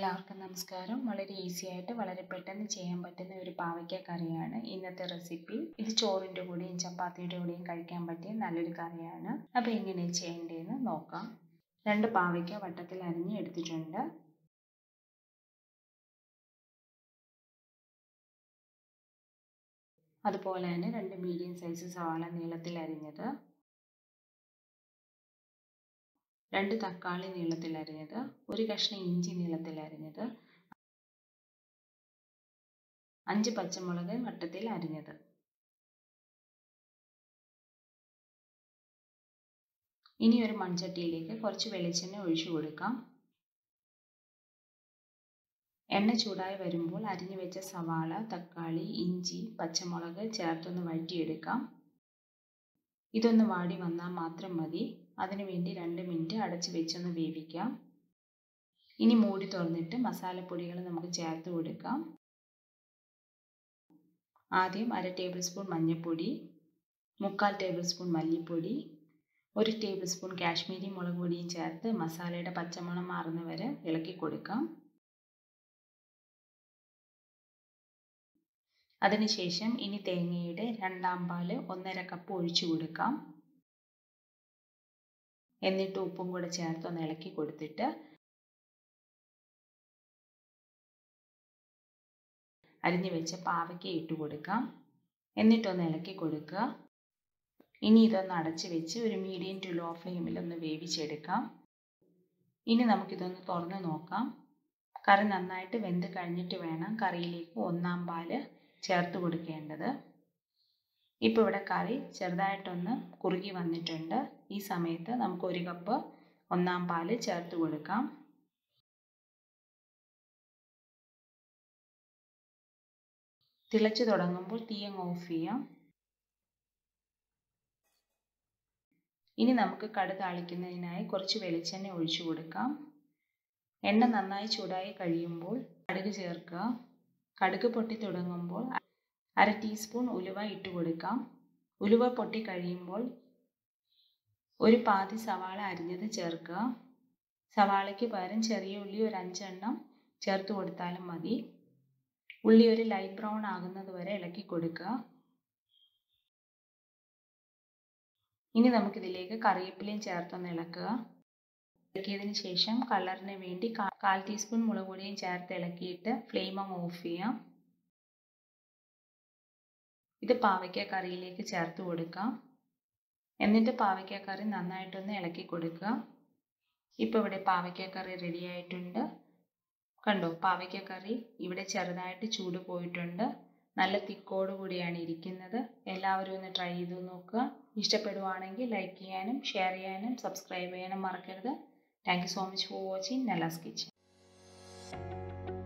എല്ലാവർക്കും നമസ്കാരം വളരെ ഈസി ആയിട്ട് വളരെ പെട്ടെന്ന് ചെയ്യാൻ പറ്റുന്ന ഒരു പാവയ്ക്ക കറിയാണ് ഇന്നത്തെ റെസിപ്പി ഇത് ചോറിൻ്റെ കൂടെയും ചപ്പാത്തിയുടെ കൂടെയും കഴിക്കാൻ പറ്റിയ നല്ലൊരു കറിയാണ് അപ്പോൾ എങ്ങനെ ചെയ്യേണ്ടതെന്ന് നോക്കാം രണ്ട് പാവയ്ക്ക വട്ടത്തിൽ അരിഞ്ഞ് എടുത്തിട്ടുണ്ട് അതുപോലെ തന്നെ രണ്ട് മീഡിയം സൈസ് സവാള നീളത്തിൽ അരിഞ്ഞത് രണ്ട് തക്കാളി നീളത്തിൽ അരിഞ്ഞത് ഒരു കഷ്ണം ഇഞ്ചി നീളത്തിൽ അരിഞ്ഞത് അഞ്ച് പച്ചമുളക് വട്ടത്തിൽ അരിഞ്ഞത് ഇനി ഒരു മൺചട്ടിയിലേക്ക് കുറച്ച് വെളിച്ചെണ്ണ ഒഴിച്ചു കൊടുക്കാം എണ്ണ ചൂടായി വരുമ്പോൾ അരിഞ്ഞു വെച്ച സവാള തക്കാളി ഇഞ്ചി പച്ചമുളക് ചേർത്തൊന്ന് വഴറ്റിയെടുക്കാം ഇതൊന്ന് വാടി വന്നാൽ മാത്രം മതി അതിനുവേണ്ടി രണ്ട് മിനിറ്റ് അടച്ച് വെച്ചൊന്ന് വേവിക്കാം ഇനി മൂടി തുറന്നിട്ട് മസാലപ്പൊടികൾ നമുക്ക് ചേർത്ത് കൊടുക്കാം ആദ്യം അര ടേബിൾ സ്പൂൺ മഞ്ഞൾപ്പൊടി മുക്കാൽ ടേബിൾ സ്പൂൺ മല്ലിപ്പൊടി ഒരു ടേബിൾ സ്പൂൺ കാശ്മീരി മുളക് പൊടിയും ചേർത്ത് മസാലയുടെ പച്ചമണം മാറുന്ന വരെ ഇളക്കി കൊടുക്കാം അതിനുശേഷം ഇനി തേങ്ങയുടെ രണ്ടാം പാല് ഒന്നര കപ്പ് ഒഴിച്ചു കൊടുക്കാം എന്നിട്ട് ഉപ്പും കൂടെ ചേർത്ത് ഒന്ന് ഇളക്കി കൊടുത്തിട്ട് അരിഞ്ഞു വെച്ച പാവയ്ക്ക ഇട്ട് കൊടുക്കാം എന്നിട്ടൊന്ന് ഇളക്കി കൊടുക്കുക ഇനി ഇതൊന്ന് അടച്ച് വെച്ച് ഒരു മീഡിയം ടു ലോ ഫ്ലെയിമിൽ ഒന്ന് വേവിച്ചെടുക്കാം ഇനി നമുക്കിതൊന്ന് തുറന്ന് നോക്കാം കറി നന്നായിട്ട് വെന്ത് കഴിഞ്ഞിട്ട് വേണം കറിയിലേക്ക് ഒന്നാം പാല് ചേർത്ത് കൊടുക്കേണ്ടത് ഇപ്പോൾ ഇവിടെ കറി ചെറുതായിട്ടൊന്ന് കുറുകി വന്നിട്ടുണ്ട് ഈ സമയത്ത് നമുക്ക് ഒരു കപ്പ് ഒന്നാം പാല് ചേർത്ത് കൊടുക്കാം തിളച്ചു തുടങ്ങുമ്പോൾ തീ അങ്ങ് ഓഫ് ചെയ്യാം ഇനി നമുക്ക് കടു താളിക്കുന്നതിനായി കുറച്ച് വെളിച്ചെണ്ണ ഒഴിച്ചു കൊടുക്കാം എണ്ണ നന്നായി ചൂടായി കഴിയുമ്പോൾ കടുക് ചേർക്കുക കടുക് പൊട്ടി തുടങ്ങുമ്പോൾ അര ടീസ്പൂൺ ഉലുവ ഇട്ട് കൊടുക്കാം ഉലുവ പൊട്ടി കഴിയുമ്പോൾ ഒരു പാതി സവാള അരിഞ്ഞത് ചേർക്കുക സവാളയ്ക്ക് പകരം ചെറിയ ഉള്ളി ഒരു അഞ്ചെണ്ണം ചേർത്ത് കൊടുത്താലും മതി ഉള്ളി ഒരു ലൈറ്റ് ബ്രൗൺ ആകുന്നത് വരെ ഇളക്കി കൊടുക്കുക ഇനി നമുക്കിതിലേക്ക് കറിവേപ്പിലയും ചേർത്തൊന്ന് ഇളക്കുക ഇളക്കിയതിന് ശേഷം കളറിന് വേണ്ടി കാൽ ടീസ്പൂൺ മുളക് പൊടിയും ചേർത്ത് ഇളക്കിയിട്ട് ഫ്ലെയിം അങ്ങ് ഓഫ് ചെയ്യാം ഇത് പാവയ്ക്ക കറിയിലേക്ക് ചേർത്ത് കൊടുക്കാം എന്നിട്ട് പാവയ്ക്ക കറി നന്നായിട്ടൊന്ന് ഇളക്കി കൊടുക്കുക ഇപ്പോൾ ഇവിടെ പാവയ്ക്ക കറി റെഡി ആയിട്ടുണ്ട് കണ്ടോ പാവയ്ക്ക കറി ഇവിടെ ചെറുതായിട്ട് ചൂട് പോയിട്ടുണ്ട് നല്ല തിക്കോട് കൂടിയാണ് ഇരിക്കുന്നത് എല്ലാവരും ഒന്ന് ട്രൈ ചെയ്ത് നോക്കുക ഇഷ്ടപ്പെടുവാണെങ്കിൽ ലൈക്ക് ചെയ്യാനും ഷെയർ ചെയ്യാനും സബ്സ്ക്രൈബ് ചെയ്യാനും മറക്കരുത് thank you so much for watching Nela's kitchen